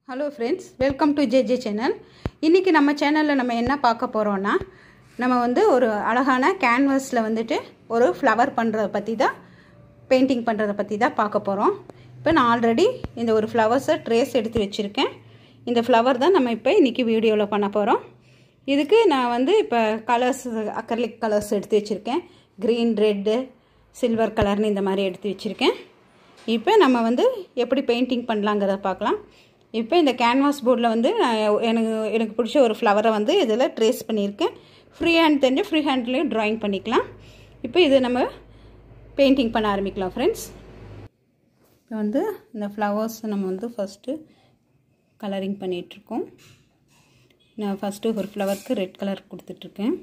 hello friends welcome to J J channel இன்றைக்கி நம்ம சேனலில் நம்ம என்ன பார்க்க போகிறோன்னா நம்ம வந்து ஒரு அழகான கேன்வஸில் வந்துட்டு ஒரு ஃப்ளவர் பண்ணுறத பற்றி தான் பெயிண்டிங் பண்ணுறத பற்றி தான் பார்க்க போகிறோம் இப்போ நான் ஆல்ரெடி இந்த ஒரு ஃப்ளவர்ஸை ட்ரேஸ் எடுத்து வச்சுருக்கேன் இந்த ஃப்ளவர் தான் நம்ம இப்போ இன்றைக்கி வீடியோவில் பண்ண போகிறோம் இதுக்கு நான் வந்து இப்போ கலர்ஸ் அக்கர்லிக் கலர்ஸ் எடுத்து வச்சுருக்கேன் க்ரீன் ரெட்டு சில்வர் கலர்னு இந்த மாதிரி எடுத்து வச்சுருக்கேன் இப்போ நம்ம வந்து எப்படி பெயிண்டிங் பண்ணலாங்கிறத பார்க்கலாம் இப்போ இந்த கேன்வாஸ் போர்டில் வந்து நான் எனக்கு எனக்கு பிடிச்ச ஒரு ஃப்ளவரை வந்து இதில் ட்ரேஸ் பண்ணியிருக்கேன் ஃப்ரீ ஹேண்ட் தெரிஞ்சு ஃப்ரீ ஹேண்ட்லேயும் ட்ராயிங் பண்ணிக்கலாம் இப்போ இது நம்ம பெயிண்டிங் பண்ண ஆரம்பிக்கலாம் ஃப்ரெண்ட்ஸ் இப்போ வந்து இந்த ஃப்ளவர்ஸ் நம்ம வந்து ஃபஸ்ட்டு கலரிங் பண்ணிகிட்ருக்கோம் நான் ஃபஸ்ட்டு ஒரு ஃப்ளவருக்கு ரெட் கலர் கொடுத்துட்ருக்கேன்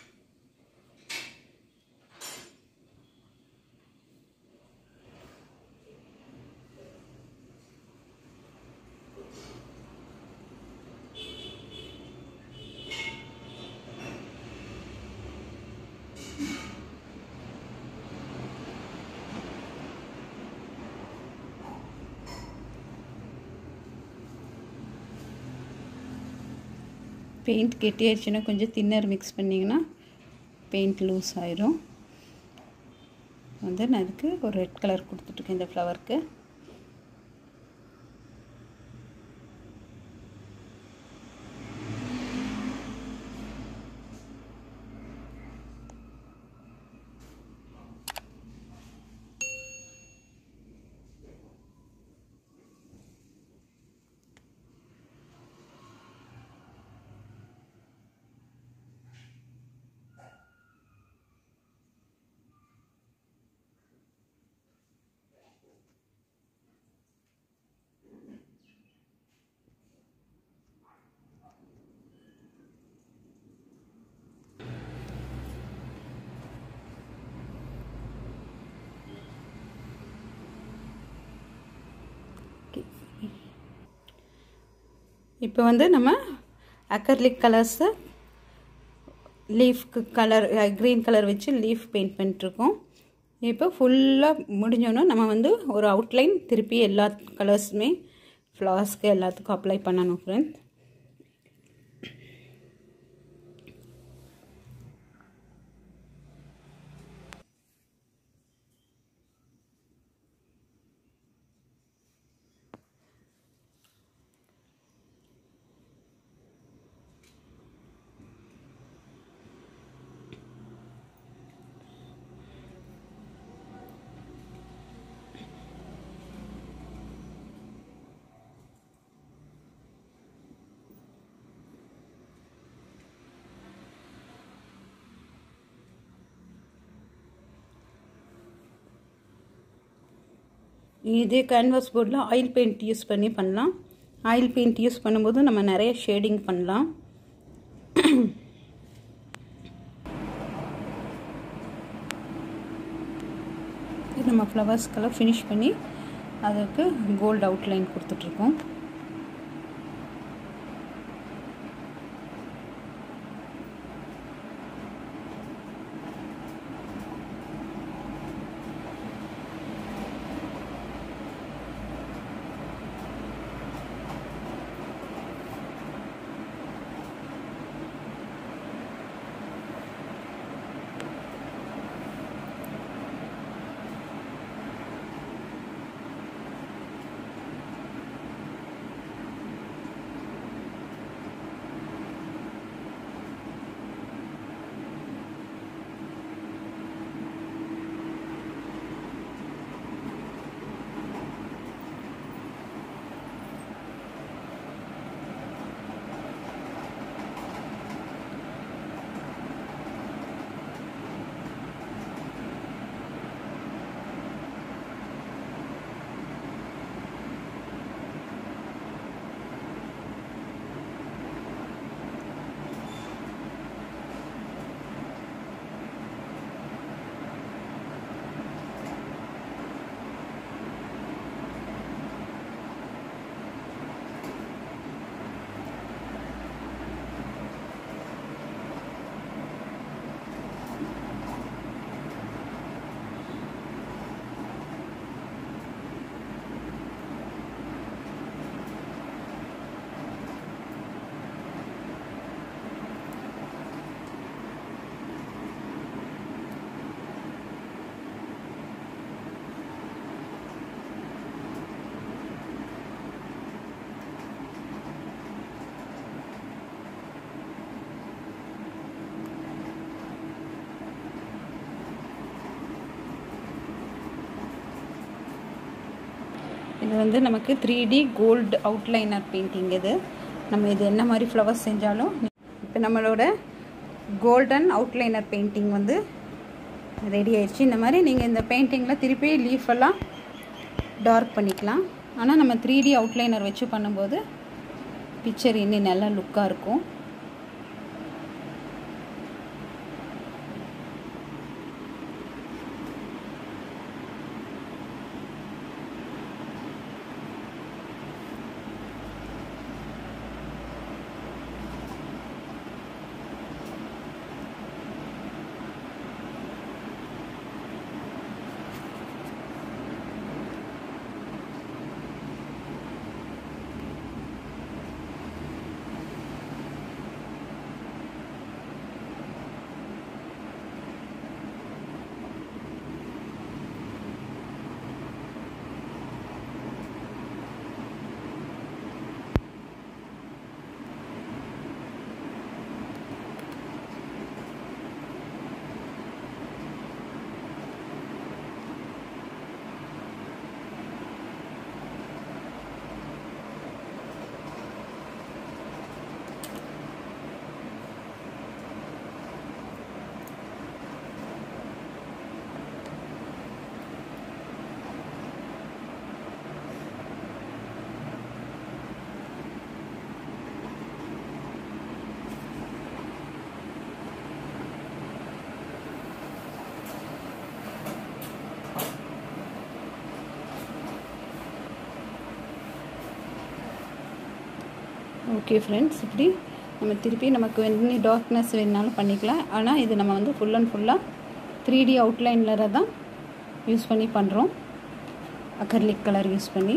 பெயிண்ட் கெட்டியாயிடுச்சுன்னா கொஞ்சம் தின்னர் மிக்ஸ் பண்ணிங்கன்னா பெயிண்ட் லூஸ் ஆயிரும் வந்து நான் அதுக்கு ஒரு ரெட் கலர் கொடுத்துட்ருக்கேன் இந்த ஃப்ளவருக்கு இப்போ வந்து நம்ம அக்கர்லிக் கலர்ஸை லீஃப்க்கு கலர் க்ரீன் கலர் வச்சு லீஃப் பெயிண்ட் பண்ணிட்டுருக்கோம் இப்போ ஃபுல்லாக முடிஞ்சோன்னா நம்ம வந்து ஒரு அவுட்லைன் திருப்பி எல்லா கலர்ஸுமே ஃப்ளவர்ஸ்க்கு எல்லாத்துக்கும் அப்ளை பண்ணணும் ஃப்ரெண்ட் இதே கேன்வாஸ் போர்டில் ஆயில் பெயிண்ட் யூஸ் பண்ணி பண்ணலாம் ஆயில் பெயிண்ட் யூஸ் பண்ணும்போது நம்ம நிறைய ஷேடிங் பண்ணலாம் நம்ம ஃப்ளவர்ஸ்க்கெல்லாம் ஃபினிஷ் பண்ணி அதுக்கு கோல்டு அவுட்லைன் கொடுத்துட்ருக்கோம் இது வந்து நமக்கு three D gold outliner painting இது நம்ம இது என்ன மாதிரி ஃப்ளவர்ஸ் செஞ்சாலும் இப்போ நம்மளோட கோல்டன் அவுட்லைனர் பெயிண்டிங் வந்து ரெடி ஆயிடுச்சு இந்த மாதிரி நீங்கள் இந்த பெயிண்டிங்கில் திருப்பி லீஃப் எல்லாம் டார்க் பண்ணிக்கலாம் ஆனால் நம்ம த்ரீ டி அவுட்லைனர் வச்சு பண்ணும்போது பிக்சர் இன்னும் நல்லா லுக்காக இருக்கும் ஓகே ஃப்ரெண்ட்ஸ் இப்படி நம்ம திருப்பி நமக்கு என்ன டார்க்னஸ் வேணுனாலும் பண்ணிக்கலாம் ஆனால் இது நம்ம வந்து ஃபுல் அண்ட் ஃபுல்லாக த்ரீ டி அவுட்லைனில் தான் யூஸ் பண்ணி பண்ணுறோம் அக்கர்லிக் கலர் யூஸ் பண்ணி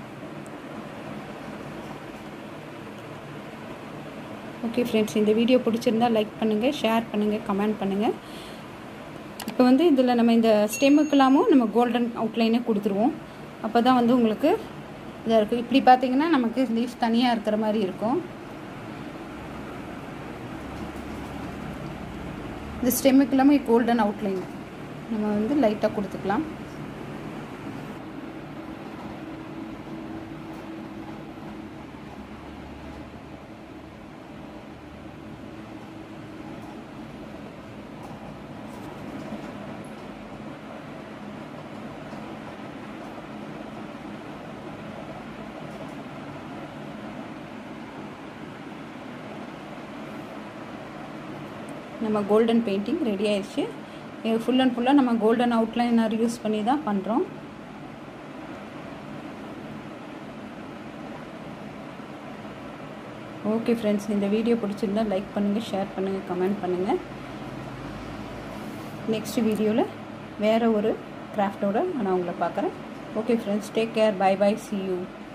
ஓகே ஃப்ரெண்ட்ஸ் இந்த வீடியோ பிடிச்சிருந்தா லைக் பண்ணுங்கள் ஷேர் பண்ணுங்கள் கமெண்ட் பண்ணுங்கள் இப்போ வந்து இதில் நம்ம இந்த ஸ்டெம்முக்கெல்லாமும் நம்ம கோல்டன் அவுட்லைனே கொடுத்துருவோம் அப்போ தான் வந்து உங்களுக்கு இதாக இருக்கும் இப்படி பார்த்தீங்கன்னா நமக்கு லீஃப் தனியாக இருக்கிற மாதிரி இருக்கும் இந்த ஸ்டெம்முக்கு இல்லாமல் கோல்டன் அவுட்லைன் நம்ம வந்து லைட்டாக கொடுத்துக்கலாம் நம்ம கோல்டன் பெயிண்டிங் ரெடி ஆயிடுச்சு இது ஃபுல் அண்ட் ஃபுல்லாக நம்ம கோல்டன் அவுட்லைனர் யூஸ் பண்ணி தான் பண்ணுறோம் ஓகே ஃப்ரெண்ட்ஸ் இந்த வீடியோ பிடிச்சிருந்தா லைக் பண்ணுங்கள் ஷேர் பண்ணுங்கள் கமெண்ட் பண்ணுங்கள் நெக்ஸ்ட் வீடியோவில் வேறு ஒரு கிராஃப்டோட நான் உங்களை பார்க்குறேன் okay friends take care bye bye see you